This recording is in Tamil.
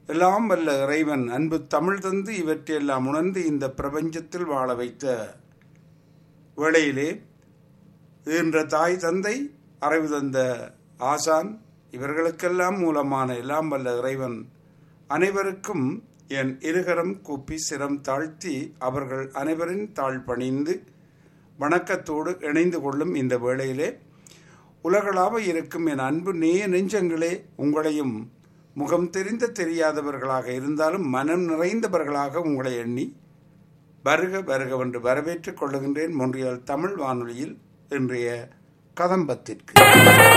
எல்லாம் வல்ல இறைவன் அன்பு தமிழ் தந்து இவற்றையெல்லாம் உணர்ந்து இந்த பிரபஞ்சத்தில் வாழ வைத்த வேளையிலே ஈன்ற தாய் தந்தை அறிவு தந்த ஆசான் இவர்களுக்கெல்லாம் மூலமான எல்லாம் வல்ல இறைவன் அனைவருக்கும் என் இருகரம் கூப்பி சிரம் தாழ்த்தி அவர்கள் அனைவரின் தாழ் பணிந்து வணக்கத்தோடு இணைந்து கொள்ளும் இந்த வேளையிலே உலகளாவ இருக்கும் என் அன்பு நேய நெஞ்சங்களே உங்களையும் முகம் தெரிந்த தெரியாதவர்களாக இருந்தாலும் மனம் நிறைந்தவர்களாக உங்களை எண்ணி வருக வருகவென்று வரவேற்றுக் கொள்ளுகின்றேன் மொன்றியால் தமிழ் வானொலியில் இன்றைய கதம்பத்திற்கு